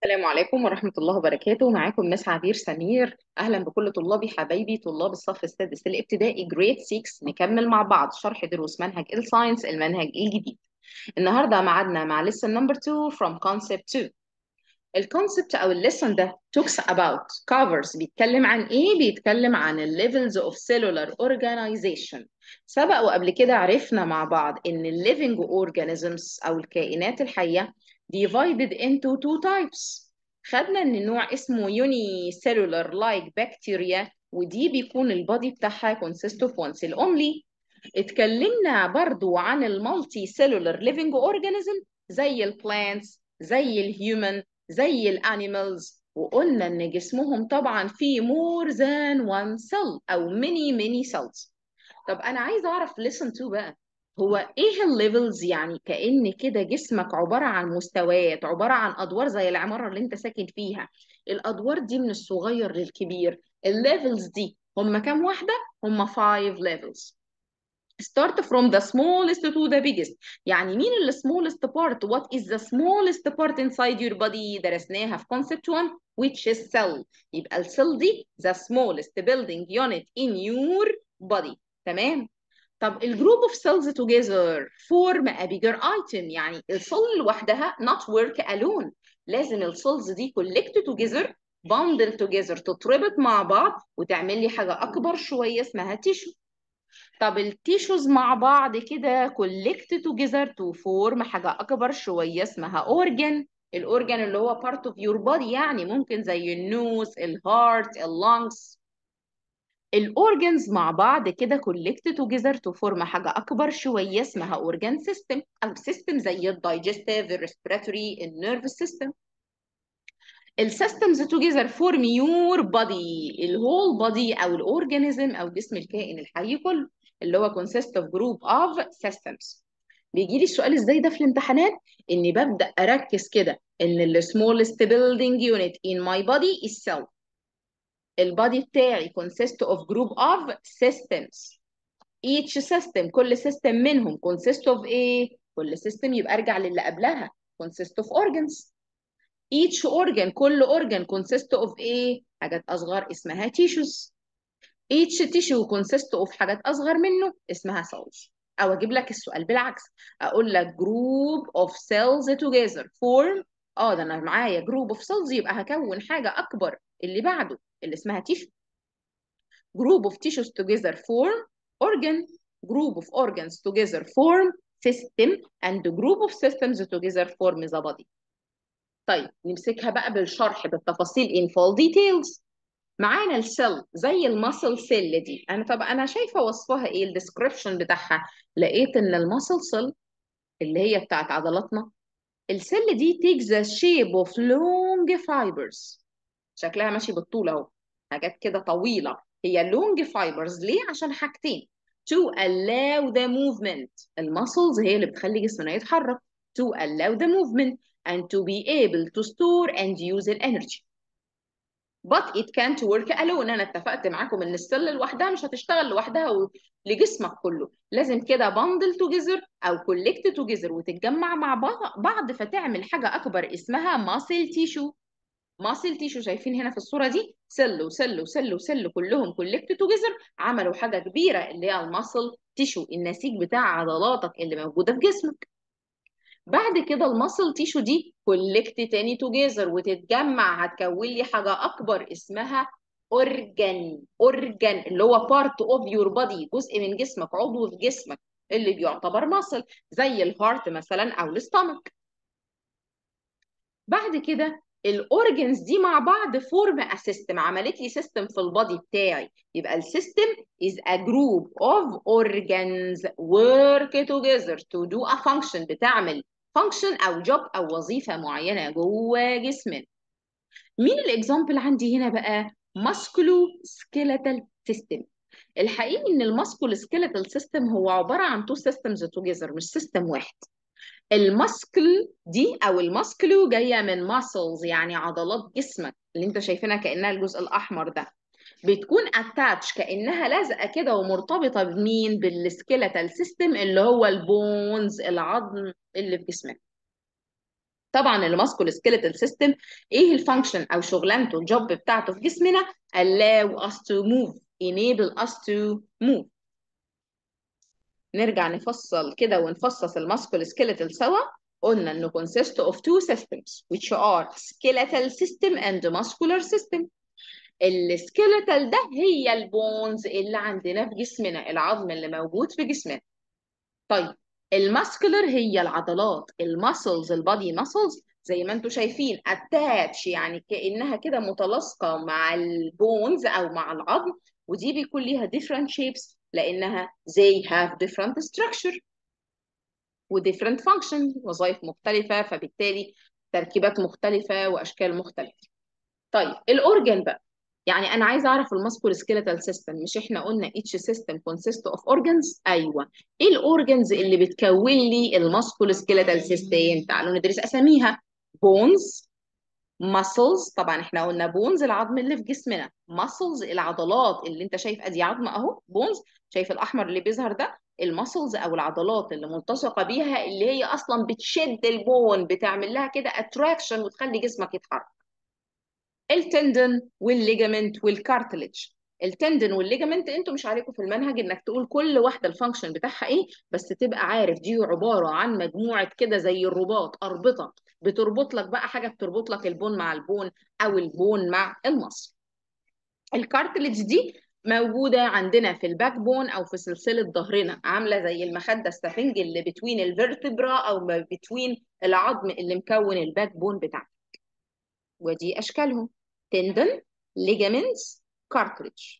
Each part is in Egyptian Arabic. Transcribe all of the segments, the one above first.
السلام عليكم ورحمة الله وبركاته معاكم مس عبير سمير أهلا بكل طلابي حبايبي طلاب الصف السادس الابتدائي جريد 6 نكمل مع بعض شرح دروس منهج الساينس المنهج الجديد النهاردة معادنا مع lesson number 2 from concept 2 الكونسبت أو الليسون ده talks about covers بيتكلم عن إيه؟ بيتكلم عن ال levels of cellular organization سبق وقبل كده عرفنا مع بعض إن ال living organisms أو الكائنات الحية divided into two types خدنا ان النوع اسمه unicellular like bacteria ودي بيكون البادي بتاعها consist of one cell only اتكلمنا برضو عن المالتي cellular living organism زي البلانتس زي الهيومن زي الانيمالز وقلنا ان جسمهم طبعا فيه more than one cell او many many cells طب انا عايزه اعرف listen to بقى هو ايه الليفلز يعني كأن كده جسمك عبارة عن مستويات عبارة عن أدوار زي العمارة اللي انت ساكن فيها الأدوار دي من الصغير للكبير الليفلز دي هم كام واحدة؟ هم 5 levels start from the smallest to the biggest يعني مين ال smallest part what is the smallest part inside your body درسناها في concept 1 which is cell يبقى السيل دي the smallest building unit in your body تمام طب الجروب اوف سيلز together form a bigger item يعني السيل لوحدها not work alone لازم السيلز دي collect together bundle together تتربط مع بعض وتعمل لي حاجة أكبر شوية اسمها تيشو طب التيشوز مع بعض كده collect together to form حاجة أكبر شوية اسمها organ الأورجان اللي هو part of your body يعني ممكن زي النوز الهارت اللونجز الاورجنز مع بعض كده كولكت توجذر تو فورم حاجه اكبر شويه اسمها اورجان سيستم او سيستم زي الدايجستيف الريسبيراتوري النيرفس سيستم السيستمز توجذر فورم يور بودي الهول بودي او الاورجانيزم او جسم الكائن الحي كله اللي هو consist of group of systems بيجي لي السؤال ازاي ده في الامتحانات اني ببدا اركز كده ان ال smallest building unit in my body is cell البادي بتاعي consist of group of systems each system كل system منهم consist of ايه كل system يبقى ارجع للي قبلها consist of organs each organ كل organ consist of ايه حاجات اصغر اسمها tissues each tissue consist of حاجات اصغر منه اسمها cells او اجيب لك السؤال بالعكس اقول لك group of cells together form اه ده انا معايا group of cells يبقى هكون حاجه اكبر اللي بعده اللي اسمها tissue group of tissues together form organ group of organs together form system and group of systems together form the body طيب نمسكها بقى بالشرح بالتفاصيل in full details معانا السيل زي الماسل سيل دي انا طب انا شايفه وصفها ايه الديسكريبشن بتاعها لقيت ان الماسل سيل اللي هي بتاعت عضلاتنا السيل دي takes the shape of long fibers شكلها ماشي بالطول اهو حاجات كده طويله هي long fibers ليه عشان حاجتين to allow the movement المسلز هي اللي بتخلي جسمنا يتحرك to allow the movement and to be able to store and use the energy but it can't work alone انا اتفقت معاكم ان السله لوحدها مش هتشتغل لوحدها و... لجسمك كله لازم كده bundle together او collect together وتتجمع مع بعض فتعمل حاجه اكبر اسمها muscle tissue muscle tissue شايفين هنا في الصوره دي سل وسل وسل وسل كلهم collect together عملوا حاجه كبيره اللي هي الماسل تيشو النسيج بتاع عضلاتك اللي موجوده في جسمك بعد كده الماسل تيشو دي كولكت تاني توجذر وتتجمع هتكون لي حاجه اكبر اسمها اورجان اورجان اللي هو بارت اوف يور بودي جزء من جسمك عضو في جسمك اللي بيعتبر ماسل زي الهارت مثلا او الاستامك بعد كده الاورجنز دي مع بعض فورم ا سيستم عملت لي سيستم في البادي بتاعي يبقى السيستم is a group of organs work together to do a function بتعمل function او job او وظيفه معينه جوه جسمنا مين الاكزامبل عندي هنا بقى ماسكولو سكيلتال سيستم الحقيقي ان الماسكولو سكيلتال سيستم هو عباره عن تو سيستمز توجذر مش سيستم واحد الماسكل دي او الماسكلو جايه من ماسلز يعني عضلات جسمك اللي انت شايفينها كانها الجزء الاحمر ده بتكون اتاتش كانها لازقه كده ومرتبطه بمين بالسكيلتال سيستم اللي هو البونز العظم اللي في جسمك طبعا الماسكول سكيلتال سيستم ايه الفانكشن او شغلانته الجوب بتاعته في جسمنا allow us to move enable us to move نرجع نفصل كده ونفصص الماسكول سكيلتال سوا قلنا انه consist of two systems which are skeletal system and muscular system السكيلتال ده هي البونز اللي عندنا في جسمنا العظم اللي موجود في جسمنا طيب الماسكولر هي العضلات الماسلز البادي ماسلز زي ما انتم شايفين اتاتش يعني كانها كده متلاصقه مع البونز او مع العظم ودي بيكون ليها different shapes لانها they have different structure و different function وظائف مختلفه فبالتالي تركيبات مختلفه واشكال مختلفه طيب الاورجن بقى يعني انا عايزه اعرف الماسكول سكيلتال سيستم مش احنا قلنا each system consists of organs ايوه ايه الاورجنز اللي بتكون لي الماسكول سكيلتال سيستم تعالوا ندرس اساميها بونز muscles طبعا احنا قلنا بونز العظم اللي في جسمنا muscles العضلات اللي انت شايف ادي عظم اهو بونز شايف الاحمر اللي بيظهر ده المسلز او العضلات اللي ملتصقه بيها اللي هي اصلا بتشد البون بتعمل لها كده اتراكشن وتخلي جسمك يتحرك التندن والليجامنت والكارتلج التندن والليجامنت انتوا مش عليكم في المنهج انك تقول كل واحده الفانكشن بتاعها ايه بس تبقى عارف دي عباره عن مجموعه كده زي الرباط اربطه بتربط لك بقى حاجه بتربط لك البون مع البون او البون مع المصل الكارتلج دي موجودة عندنا في الباك بون أو في سلسلة ظهرنا عاملة زي المخدة السفنج اللي بتوين الفرتبرا أو بتوين العظم اللي مكون الباك بون بتاعتك ودي أشكالهم تندن ليجامنتس كارتريج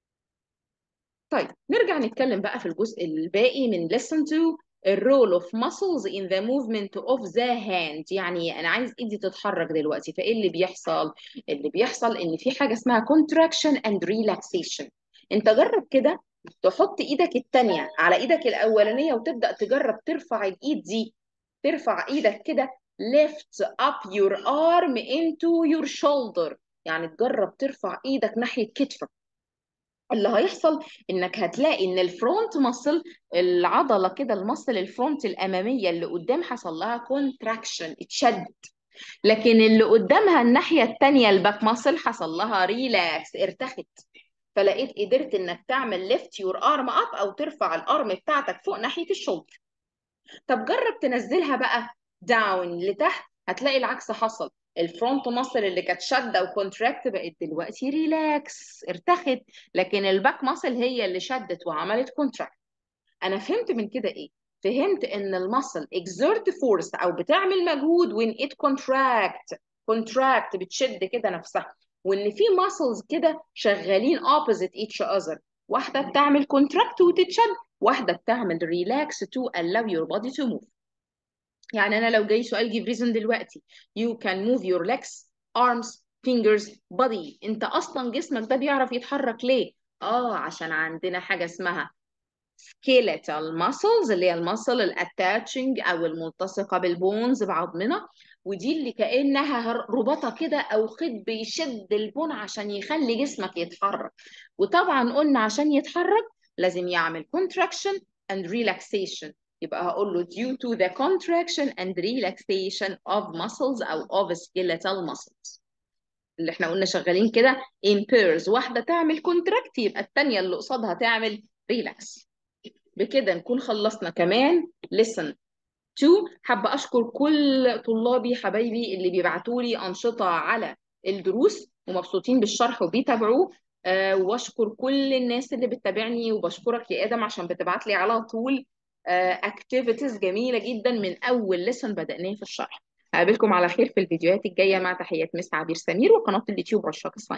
طيب نرجع نتكلم بقى في الجزء الباقي من lesson 2 الرول اوف muscles in the movement of the hand يعني انا عايز ايدي تتحرك دلوقتي فايه اللي بيحصل اللي بيحصل ان في حاجه اسمها contraction and relaxation انت جرب كده تحط ايدك التانية على ايدك الاولانيه وتبدا تجرب ترفع الايد دي ترفع ايدك كده lift up your arm into your shoulder يعني تجرب ترفع ايدك ناحيه كتفك اللي هيحصل انك هتلاقي ان الفرونت ماسل العضله كده المصل الفرونت الاماميه اللي قدام حصل لها كونتراكشن اتشد لكن اللي قدامها الناحيه الثانيه الباك ماسل حصل لها ريلاكس ارتخت فلقيت قدرت انك تعمل ليفت يور ارم اب او ترفع الارم بتاعتك فوق ناحيه الشولدر طب جرب تنزلها بقى داون لتحت هتلاقي العكس حصل الفرونت ماسل اللي كانت شاده وكونتراكت بقت دلوقتي ريلاكس ارتخت لكن الباك ماسل هي اللي شدت وعملت كونتراكت انا فهمت من كده ايه فهمت ان الماسل exert فورس او بتعمل مجهود when it contract contract بتشد كده نفسها وان في ماسلز كده شغالين opposite each other واحده بتعمل contract وتتشد واحده بتعمل relax to allow your body to move يعني انا لو جاي سؤال give reason دلوقتي you can move your legs arms fingers body انت اصلا جسمك ده بيعرف يتحرك ليه اه عشان عندنا حاجه اسمها skeletal muscles اللي هي المصل الاتاتشنج او الملتصقه بالبونز بعظمنا ودي اللي كانها رباطه كده او خيط بيشد البون عشان يخلي جسمك يتحرك وطبعا قلنا عشان يتحرك لازم يعمل contraction and relaxation يبقى هقول له due to the contraction and relaxation of muscles أو of skeletal muscles اللي احنا قلنا شغالين كده in pairs واحدة تعمل contract يبقى الثانية اللي قصادها تعمل relax بكده نكون خلصنا كمان listen to حابة أشكر كل طلابي حبايبي اللي بيبعتوا لي أنشطة على الدروس ومبسوطين بالشرح وبيتابعوه أه واشكر كل الناس اللي بتتابعني وبشكرك يا ادم عشان بتبعت لي على طول اكتيفيتيز جميله جدا من اول ليسون بدأناه في الشرح هقابلكم على خير في الفيديوهات الجايه مع تحيات مس عبير سمير وقناه اليوتيوب رشاق الصين